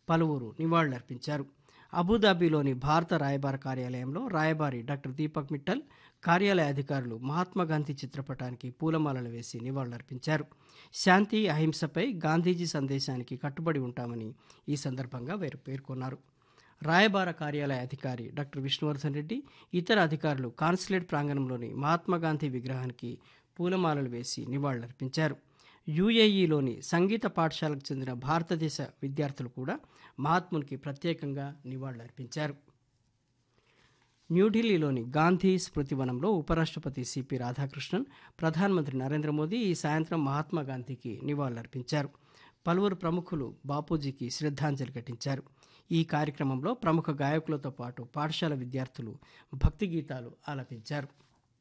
పలువురు నివాళులర్పించారు అబుదాబిలోని భారత రాయబార కార్యాలయంలో రాయబారి డాక్టర్ దీపక్ మిట్టల్ కార్యాలయ అధికారులు మహాత్మాగాంధీ చిత్రపటానికి పూలమాలలు వేసి నివాళులర్పించారు శాంతి అహింసపై గాంధీజీ సందేశానికి కట్టుబడి ఉంటామని ఈ సందర్భంగా వారు పేర్కొన్నారు రాయబార కార్యాలయ అధికారి డాక్టర్ విష్ణువర్ధన్ రెడ్డి ఇతర అధికారులు కాన్సులేట్ ప్రాంగణంలోని మహాత్మాగాంధీ విగ్రహానికి పూలమాలలు వేసి నివాళులర్పించారు యుఏఈలోని సంగీత పాఠశాలకు చెందిన భారతదేశ విద్యార్థులు కూడా మహాత్మునికి ప్రత్యేకంగా నివాళులర్పించారు న్యూఢిల్లీలోని గాంధీ స్మృతివనంలో ఉపరాష్ట్రపతి సిపి రాధాకృష్ణన్ ప్రధానమంత్రి నరేంద్ర మోదీ ఈ సాయంత్రం మహాత్మా గాంధీకి నివాళులర్పించారు పలువురు ప్రముఖులు బాపూజీకి శ్రద్ధాంజలి ఘటించారు ఈ కార్యక్రమంలో ప్రముఖ గాయకులతో పాటు పాఠశాల విద్యార్థులు భక్తి గీతాలు ఆలపించారు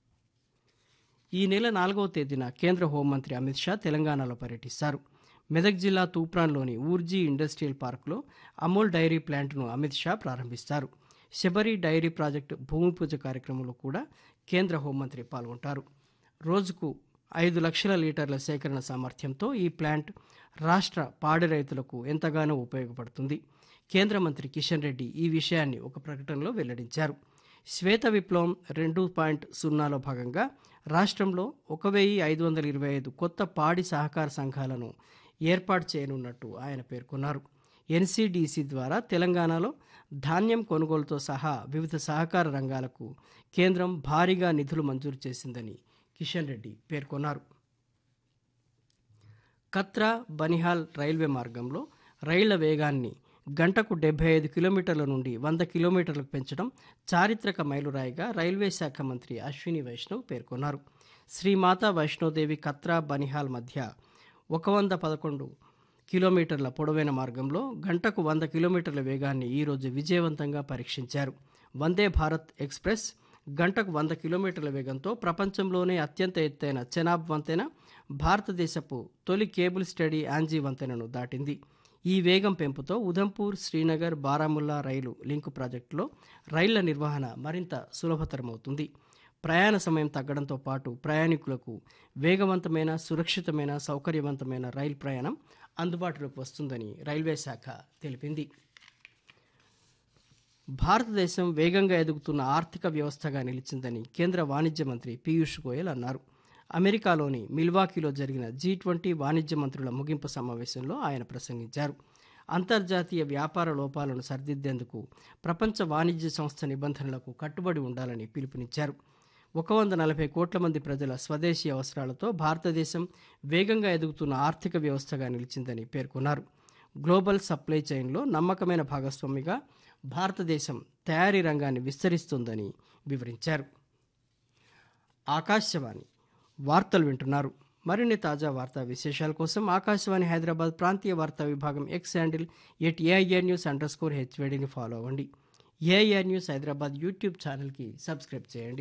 ఈ నెల నాలుగవ తేదీన కేంద్ర హోంమంత్రి అమిత్ షా తెలంగాణలో పర్యటిస్తారు మెదక్ జిల్లా తూప్రాన్లోని ఊర్జీ ఇండస్ట్రియల్ పార్కులో అమూల్ డైరీ ప్లాంట్ను అమిత్ షా ప్రారంభిస్తారు శబరి డైరీ ప్రాజెక్టు భూమి పూజ కార్యక్రమంలో కూడా కేంద్ర హోంమంత్రి పాల్గొంటారు రోజుకు ఐదు లక్షల లీటర్ల సేకరణ సామర్థ్యంతో ఈ ప్లాంట్ రాష్ట్ర పాడి రైతులకు ఎంతగానో ఉపయోగపడుతుంది కేంద్ర మంత్రి కిషన్ రెడ్డి ఈ విషయాన్ని ఒక ప్రకటనలో వెల్లడించారు శ్వేత విప్లవం రెండు పాయింట్ సున్నాలో భాగంగా రాష్ట్రంలో ఒక వెయ్యి ఐదు వందల ఇరవై ఐదు కొత్త పాడి సహకార సంఘాలను ఏర్పాటు చేయనున్నట్టు ఆయన పేర్కొన్నారు ఎన్సీడీసీ ద్వారా తెలంగాణలో ధాన్యం కొనుగోలుతో సహా వివిధ సహకార రంగాలకు కేంద్రం భారీగా నిధులు మంజూరు చేసిందని కిషన్ రెడ్డి పేర్కొన్నారు కత్రా బనిహాల్ రైల్వే మార్గంలో రైళ్ల వేగాన్ని గంటకు డెబ్బై ఐదు కిలోమీటర్ల నుండి వంద కిలోమీటర్లకు పెంచడం చారిత్రక మైలురాయిగా రైల్వే శాఖ మంత్రి అశ్విని వైష్ణవ్ పేర్కొన్నారు శ్రీమాతా వైష్ణోదేవి కత్రా బనిహాల్ మధ్య ఒక వంద పదకొండు కిలోమీటర్ల పొడవైన మార్గంలో గంటకు వంద కిలోమీటర్ల వేగాన్ని ఈరోజు విజయవంతంగా పరీక్షించారు వందే భారత్ ఎక్స్ప్రెస్ గంటకు వంద కిలోమీటర్ల వేగంతో ప్రపంచంలోనే అత్యంత ఎత్తైన చెనాబ్ వంతెన భారతదేశపు తొలి కేబుల్ స్టడీ ఆంజీ వంతెనను దాటింది ఈ వేగం పెంపుతో ఉధంపూర్ శ్రీనగర్ బారాముల్లా రైలు లింకు ప్రాజెక్టులో రైళ్ల నిర్వహణ మరింత సులభతరమవుతుంది ప్రయాణ సమయం తగ్గడంతో పాటు ప్రయాణికులకు వేగవంతమైన సురక్షితమైన సౌకర్యవంతమైన రైలు ప్రయాణం అందుబాటులోకి వస్తుందని రైల్వే శాఖ తెలిపింది భారతదేశం వేగంగా ఎదుగుతున్న ఆర్థిక వ్యవస్థగా నిలిచిందని కేంద్ర వాణిజ్య మంత్రి పీయూష్ గోయల్ అన్నారు అమెరికాలోని మిల్వాకీలో జరిగిన జీ ట్వంటీ వాణిజ్య మంత్రుల ముగింపు సమావేశంలో ఆయన ప్రసంగించారు అంతర్జాతీయ వ్యాపార లోపాలను సరిదిద్దేందుకు ప్రపంచ వాణిజ్య సంస్థ నిబంధనలకు కట్టుబడి ఉండాలని పిలుపునిచ్చారు ఒక వంద నలభై కోట్ల మంది ప్రజల స్వదేశీ అవసరాలతో భారతదేశం వేగంగా ఎదుగుతున్న ఆర్థిక వ్యవస్థగా నిలిచిందని పేర్కొన్నారు గ్లోబల్ సప్లై చైన్లో నమ్మకమైన భాగస్వామిగా భారతదేశం తయారీ రంగాన్ని విస్తరిస్తుందని వివరించారు ఆకాశవాణి వార్తలు వింటున్నారు మరిన్ని తాజా వార్తా విశేషాల కోసం ఆకాశవాణి హైదరాబాద్ ప్రాంతీయ వార్తా విభాగం X handle at AIR news underscore హెచ్వేడిని ఫాలో అవ్వండి ఏఐఆర్ న్యూస్ హైదరాబాద్ యూట్యూబ్ ఛానల్కి సబ్స్క్రైబ్ చేయండి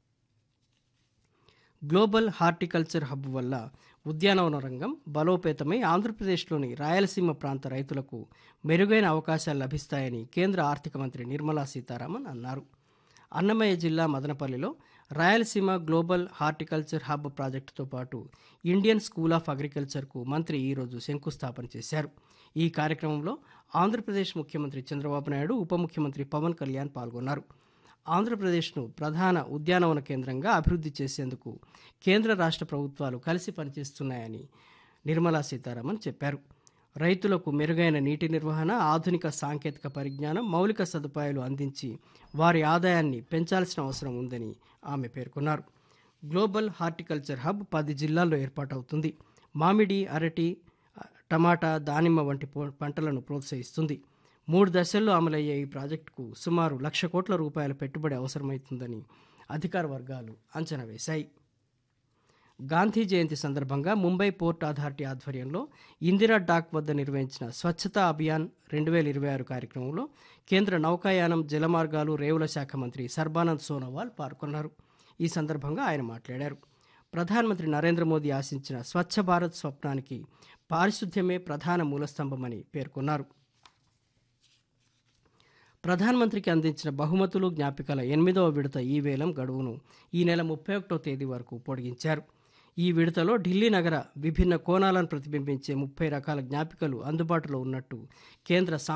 గ్లోబల్ హార్టికల్చర్ హబ్ వల్ల ఉద్యానవన రంగం బలోపేతమై ఆంధ్రప్రదేశ్లోని రాయలసీమ ప్రాంత రైతులకు మెరుగైన అవకాశాలు లభిస్తాయని కేంద్ర ఆర్థిక మంత్రి నిర్మలా సీతారామన్ అన్నారు అన్నమయ్య జిల్లా మదనపల్లిలో రాయలసీమ గ్లోబల్ హార్టికల్చర్ హబ్ ప్రాజెక్టుతో పాటు ఇండియన్ స్కూల్ ఆఫ్ అగ్రికల్చర్కు మంత్రి ఈరోజు శంకుస్థాపన చేశారు ఈ కార్యక్రమంలో ఆంధ్రప్రదేశ్ ముఖ్యమంత్రి చంద్రబాబు నాయుడు ఉప ముఖ్యమంత్రి పవన్ కళ్యాణ్ పాల్గొన్నారు ఆంధ్రప్రదేశ్ను ప్రధాన ఉద్యానవన కేంద్రంగా అభివృద్ధి చేసేందుకు కేంద్ర రాష్ట్ర ప్రభుత్వాలు కలిసి పనిచేస్తున్నాయని నిర్మలా సీతారామన్ చెప్పారు రైతులకు మెరుగైన నీటి నిర్వహణ ఆధునిక సాంకేతిక పరిజ్ఞానం మౌలిక సదుపాయాలు అందించి వారి ఆదాయాన్ని పెంచాల్సిన అవసరం ఉందని ఆమె పేర్కొన్నారు గ్లోబల్ హార్టికల్చర్ హబ్ పది జిల్లాల్లో ఏర్పాటవుతుంది మామిడి అరటి టమాటా దానిమ్మ వంటి పంటలను ప్రోత్సహిస్తుంది మూడు దశల్లో అమలయ్యే ఈ ప్రాజెక్టుకు సుమారు లక్ష కోట్ల రూపాయల పెట్టుబడి అవసరమవుతుందని అధికార వర్గాలు అంచనా వేశాయి గాంధీ జయంతి సందర్భంగా ముంబై పోర్ట్ అథారిటీ ఆధ్వర్యంలో ఇందిరా డాక్ వద్ద నిర్వహించిన స్వచ్ఛతా అభియాన్ రెండు వేల ఇరవై ఆరు కార్యక్రమంలో కేంద్ర నౌకాయానం జలమార్గాలు రేవుల శాఖ మంత్రి సర్బానంద్ సోనోవాల్ పాల్గొన్నారు ఈ సందర్భంగా ఆయన మాట్లాడారు ప్రధానమంత్రి నరేంద్ర మోదీ ఆశించిన స్వచ్ఛ భారత్ స్వప్నానికి పారిశుద్ధ్యమే ప్రధాన మూలస్తంభమని పేర్కొన్నారు ప్రధానమంత్రికి అందించిన బహుమతులు జ్ఞాపికల ఎనిమిదవ విడత ఈ వేలం గడువును ఈ నెల ముప్పై ఒకటో తేదీ వరకు పొడిగించారు ఈ విడతలో ఢిల్లీ నగర విభిన్న కోణాలను ప్రతిబింబించే ముప్పై రకాల జ్ఞాపికలు అందుబాటులో ఉన్నట్టు కేంద్ర